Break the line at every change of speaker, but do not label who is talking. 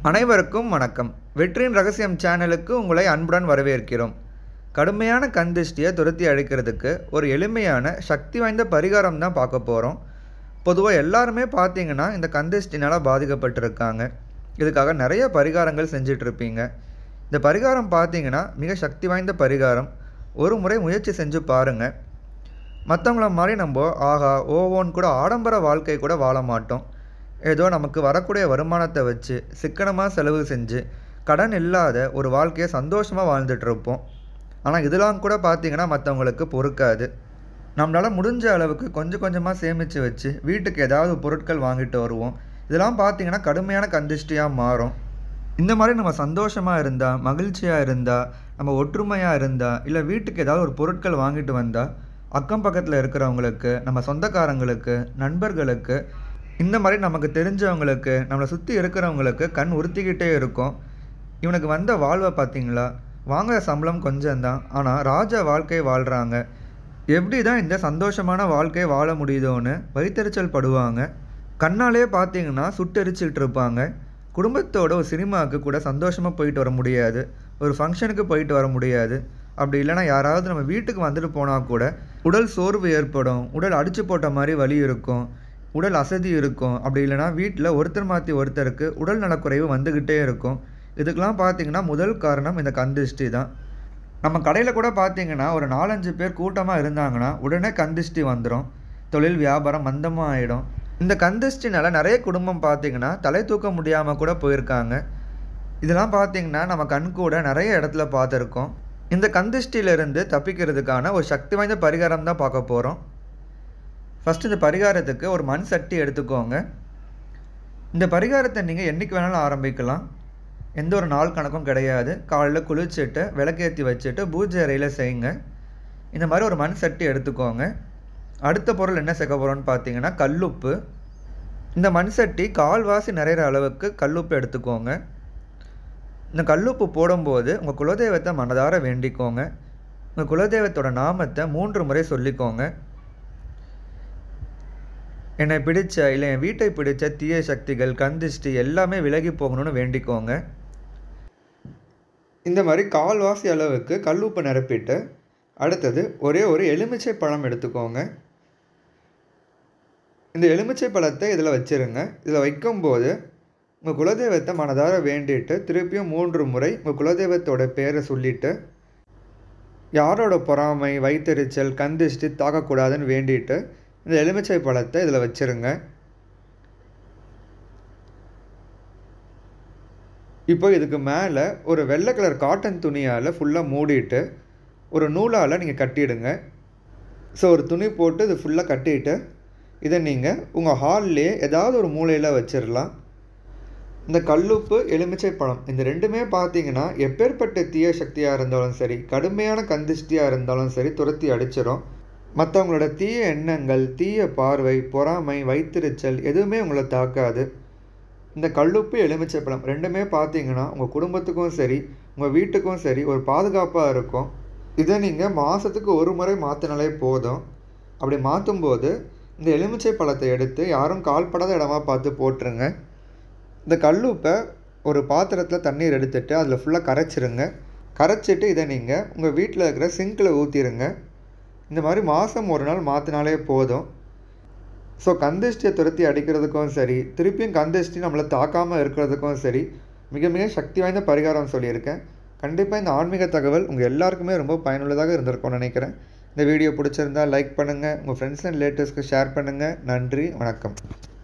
அனைவருக்கும் வணக்கம் வெற்றியின் ரகசியம் சேனலுக்கு உங்களை அன்புடன் வரவேற்கிறோம் கடுமையான கண் திருஷ்டியை துரத்தி அழிக்கிறதுக்கு ஒரு எளிமையான சக்தி வாய்ந்த பரிகாரம் தான் பார்க்க போகிறோம் பொதுவாக எல்லாருமே பார்த்தீங்கன்னா இந்த கண் திருஷ்டினால் பாதிக்கப்பட்டிருக்காங்க இதுக்காக நிறைய பரிகாரங்கள் செஞ்சுட்டு இருப்பீங்க இந்த பரிகாரம் பார்த்தீங்கன்னா மிக சக்தி வாய்ந்த பரிகாரம் ஒரு முறை முயற்சி செஞ்சு பாருங்கள் மற்றவங்கள மாதிரி நம்ம ஆஹா ஓவோன்னு கூட ஆடம்பர வாழ்க்கை கூட வாழ மாட்டோம் ஏதோ நமக்கு வரக்கூடிய வருமானத்தை வச்சு சிக்கனமாக செலவு செஞ்சு கடன் இல்லாத ஒரு வாழ்க்கையை சந்தோஷமாக வாழ்ந்துட்டு இருப்போம் ஆனால் இதெல்லாம் கூட பார்த்தீங்கன்னா மற்றவங்களுக்கு பொறுக்காது நம்மளால் முடிஞ்ச அளவுக்கு கொஞ்சம் கொஞ்சமாக சேமித்து வச்சு வீட்டுக்கு ஏதாவது பொருட்கள் வாங்கிட்டு வருவோம் இதெல்லாம் பார்த்தீங்கன்னா கடுமையான கந்திஷ்டியாக மாறும் இந்த மாதிரி நம்ம சந்தோஷமாக இருந்தால் மகிழ்ச்சியாக இருந்தால் நம்ம ஒற்றுமையாக இருந்தால் இல்லை வீட்டுக்கு ஏதாவது ஒரு பொருட்கள் வாங்கிட்டு வந்தால் அக்கம் பக்கத்தில் இருக்கிறவங்களுக்கு நம்ம சொந்தக்காரங்களுக்கு நண்பர்களுக்கு இந்த மாதிரி நமக்கு தெரிஞ்சவங்களுக்கு நம்மளை சுற்றி இருக்கிறவங்களுக்கு கண் உறுத்திக்கிட்டே இருக்கும் இவனுக்கு வந்த வாழ்வை பார்த்தீங்களா வாங்குற சம்பளம் கொஞ்சம்தான் ஆனால் ராஜ வாழ்க்கை வாழ்கிறாங்க எப்படி தான் இந்த சந்தோஷமான வாழ்க்கையை வாழ முடியுதோன்னு வயிற்றெரிச்சல் படுவாங்க கண்ணாலே பார்த்தீங்கன்னா சுட்டெரிச்சிக்கிட்டு இருப்பாங்க குடும்பத்தோட ஒரு சினிமாவுக்கு கூட சந்தோஷமாக போயிட்டு வர முடியாது ஒரு ஃபங்க்ஷனுக்கு போயிட்டு வர முடியாது அப்படி இல்லைனா யாராவது நம்ம வீட்டுக்கு வந்துட்டு போனால் கூட உடல் சோர்வு ஏற்படும் உடல் அடிச்சு போட்ட மாதிரி வலி இருக்கும் உடல் அசதி இருக்கும் அப்படி இல்லைனா வீட்டில் ஒருத்தர் மாற்றி ஒருத்தருக்கு உடல் நலக்குறைவு வந்துக்கிட்டே இருக்கும் இதுக்கெலாம் பார்த்தீங்கன்னா முதல் காரணம் இந்த கந்திஷ்டி தான் நம்ம கடையில் கூட பார்த்தீங்கன்னா ஒரு நாலஞ்சு பேர் கூட்டமாக இருந்தாங்கன்னா உடனே கந்திஷ்டி வந்துடும் தொழில் வியாபாரம் மந்தமாக ஆகிடும் இந்த கந்திஷ்டினால நிறைய குடும்பம் பார்த்தீங்கன்னா தலை தூக்க முடியாமல் கூட போயிருக்காங்க இதெல்லாம் பார்த்தீங்கன்னா நம்ம கண் கூட நிறைய இடத்துல பார்த்துருக்கோம் இந்த கந்திஷ்டியிலிருந்து தப்பிக்கிறதுக்கான ஒரு சக்தி வாய்ந்த பரிகாரம் தான் பார்க்க போகிறோம் ஃபஸ்ட்டு இந்த பரிகாரத்துக்கு ஒரு மண் சட்டி எடுத்துக்கோங்க இந்த பரிகாரத்தை நீங்கள் என்றைக்கு வேணாலும் ஆரம்பிக்கலாம் எந்த ஒரு நாள் கணக்கும் கிடையாது காலையில் குளிச்சுட்டு விளக்கேற்றி வச்சுட்டு பூஜை அறையில் செய்யுங்க இந்த மாதிரி ஒரு மண் சட்டி எடுத்துக்கோங்க அடுத்த பொருள் என்ன சேர்க்க போகிறோன்னு பார்த்தீங்கன்னா கல்லுப்பு இந்த மண் சட்டி கால்வாசி நிறையிற அளவுக்கு கல்லுப்பு எடுத்துக்கோங்க இந்த கல்லுப்பு போடும்போது உங்கள் குலதெய்வத்தை மனதார வேண்டிக்கோங்க உங்கள் குலதெய்வத்தோட நாமத்தை மூன்று முறை சொல்லிக்கோங்க என்னை பிடிச்ச இல்லை என் வீட்டை பிடிச்ச தீய சக்திகள் கந்திஷ்டி எல்லாமே விலகி போகணும்னு வேண்டிக்கோங்க இந்த மாதிரி கால்வாசி அளவுக்கு கல்லுப்பு நிரப்பிட்டு அடுத்தது ஒரே ஒரு எலுமிச்சை பழம் எடுத்துக்கோங்க இந்த எலுமிச்சை பழத்தை இதில் வச்சுருங்க இதில் வைக்கும்போது உங்கள் குலதெய்வத்தை மனதார வேண்டிட்டு திருப்பியும் மூன்று முறை உங்கள் குலதெய்வத்தோட பேரை சொல்லிவிட்டு யாரோட பொறாமை வைத்தறிச்சல் கந்திஷ்டி தாக்கக்கூடாதுன்னு வேண்டிட்டு இந்த எலுமிச்சை பழத்தை இதில் வச்சுருங்க இப்போ இதுக்கு மேலே ஒரு வெள்ளை கலர் காட்டன் துணியால் ஃபுல்லாக மூடிட்டு ஒரு நூலால் நீங்கள் கட்டிடுங்க ஸோ ஒரு துணி போட்டு இது ஃபுல்லாக கட்டிட்டு இதை நீங்கள் உங்கள் ஹால்லே ஏதாவது ஒரு மூலையில் வச்சிடலாம் இந்த கல்லுப்பு எலுமிச்சை பழம் இந்த ரெண்டுமே பார்த்தீங்கன்னா எப்பேற்பட்ட தீய சக்தியாக இருந்தாலும் சரி கடுமையான கந்திஷ்டியாக இருந்தாலும் சரி துரத்தி அடிச்சிடும் மற்றவங்களோட தீய எண்ணங்கள் தீய பார்வை பொறாமை வைத்திருச்சல் எதுவுமே உங்களை தாக்காது இந்த கல்லுப்பு எலுமிச்சை பழம் ரெண்டுமே பார்த்தீங்கன்னா உங்கள் குடும்பத்துக்கும் சரி உங்கள் வீட்டுக்கும் சரி ஒரு பாதுகாப்பாக இருக்கும் இதை நீங்கள் மாதத்துக்கு ஒரு முறை மாற்றினாலே போதும் அப்படி மாற்றும்போது இந்த எலுமிச்சை பழத்தை எடுத்து யாரும் கால்படாத இடமா பார்த்து போட்டுருங்க இந்த கல்லுப்பை ஒரு பாத்திரத்தில் தண்ணீர் எடுத்துட்டு அதில் ஃபுல்லாக கரைச்சிருங்க கரைச்சிட்டு இதை நீங்கள் உங்கள் வீட்டில் இருக்கிற சிங்கில் ஊற்றிடுங்க இந்த மாதிரி மாதம் ஒரு நாள் மாற்றினாலே போதும் ஸோ கந்திஷ்டியை துரத்தி அடிக்கிறதுக்கும் சரி திருப்பியும் கந்திஷ்டி நம்மளை தாக்காமல் இருக்கிறதுக்கும் சரி மிக மிக சக்தி வாய்ந்த பரிகாரம் சொல்லியிருக்கேன் கண்டிப்பாக இந்த ஆன்மீக தகவல் உங்கள் எல்லாருக்குமே ரொம்ப பயனுள்ளதாக இருந்திருக்கும்னு நினைக்கிறேன் இந்த வீடியோ பிடிச்சிருந்தால் லைக் பண்ணுங்கள் உங்கள் ஃப்ரெண்ட்ஸ் அண்ட் ரிலேட்டிவ்ஸ்க்கு ஷேர் பண்ணுங்கள் நன்றி வணக்கம்